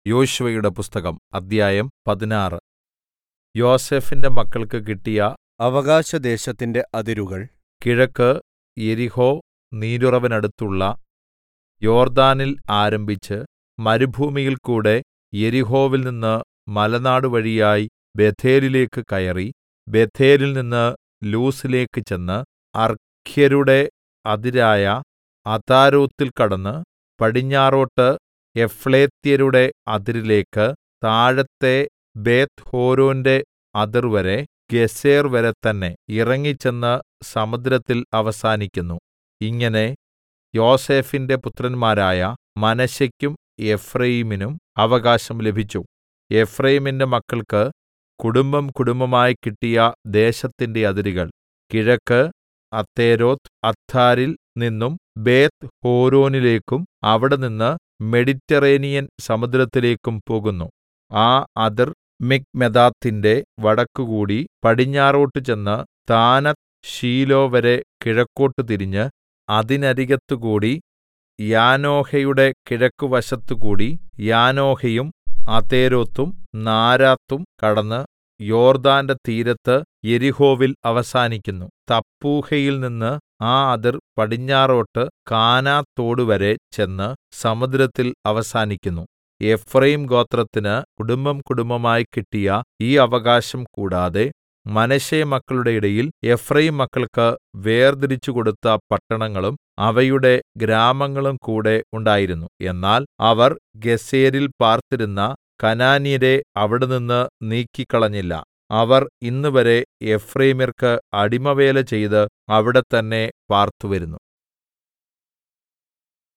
യോശുവയുടെ പുസ്തകം അദ്ധ്യായം പതിനാറ് യോസേഫിന്റെ മക്കൾക്ക് കിട്ടിയ അവകാശദേശത്തിന്റെ അതിരുകൾ കിഴക്ക് യെരിഹോ നീരുറവിനടുത്തുള്ള യോർദ്ദാനിൽ ആരംഭിച്ച് മരുഭൂമിയിൽ കൂടെ യെരിഹോവിൽനിന്ന് മലനാടുവഴിയായി ബേഥേലിലേക്ക് കയറി ബേഥേലിൽ നിന്ന് ലൂസിലേക്ക് ചെന്ന് അർഖ്യരുടെ അതിരായ അതാരോത്തിൽ കടന്ന് പടിഞ്ഞാറോട്ട് യഫ്ലേത്യരുടെ അതിരിലേക്ക് താഴത്തെ ബേത്ത്ഹോരോന്റെ അതിർവരെ ഗേസെർ വരെ തന്നെ ഇറങ്ങിച്ചെന്ന് സമുദ്രത്തിൽ അവസാനിക്കുന്നു ഇങ്ങനെ യോസേഫിന്റെ പുത്രന്മാരായ മനശ്ശെക്കും എഫ്രയീമിനും അവകാശം ലഭിച്ചു എഫ്രയീമിന്റെ മക്കൾക്ക് കുടുംബംകുടുംബമായി കിട്ടിയ ദേശത്തിന്റെ അതിരുകൾ കിഴക്ക് അതെരോത്ത് അദ്ദാരിൽ നിന്നും ബേത്ത്ഹോരോനിലേക്കും അവിടെനിന്ന് മെഡിറ്ററേനിയൻ സമുദ്രത്തിലേക്കും പോകുന്നു ആ അതിർ മിക്മെദാത്തിന്റെ വടക്കുകൂടി പടിഞ്ഞാറോട്ട് ചെന്ന് താനത്ത് ശീലോ വരെ കിഴക്കോട്ട് തിരിഞ്ഞ് അതിനരികത്തുകൂടി യാനോഹയുടെ കിഴക്കുവശത്തുകൂടി യാനോഹയും അതെരോത്തും നാരാത്തും കടന്ന് യോർദ്ദാന്റെ തീരത്ത് യെരിഹോവിൽ അവസാനിക്കുന്നു തപ്പൂഹയിൽ നിന്ന് ആ അതിർ പടിഞ്ഞാറോട്ട് കാനാത്തോടുവരെ ചെന്ന് സമുദ്രത്തിൽ അവസാനിക്കുന്നു എഫ്രയീം ഗോത്രത്തിന് കുടുംബംകുടുംബമായി കിട്ടിയ ഈ അവകാശം കൂടാതെ മനശ്ശെ മക്കളുടെ ഇടയിൽ എഫ്രയീം മക്കൾക്ക് വേർതിരിച്ചു കൊടുത്ത പട്ടണങ്ങളും അവയുടെ ഗ്രാമങ്ങളും കൂടെ ഉണ്ടായിരുന്നു എന്നാൽ അവർ ഗേസെരിൽ പാർത്തിരുന്ന കനാന്യരെ അവിടെനിന്ന് നീക്കിക്കളഞ്ഞില്ല അവർ ഇന്നുവരെ എഫ്രയീമ്യർക്ക് അടിമവേല ചെയ്ത് അവിടെ തന്നെ പാർത്തുവരുന്നു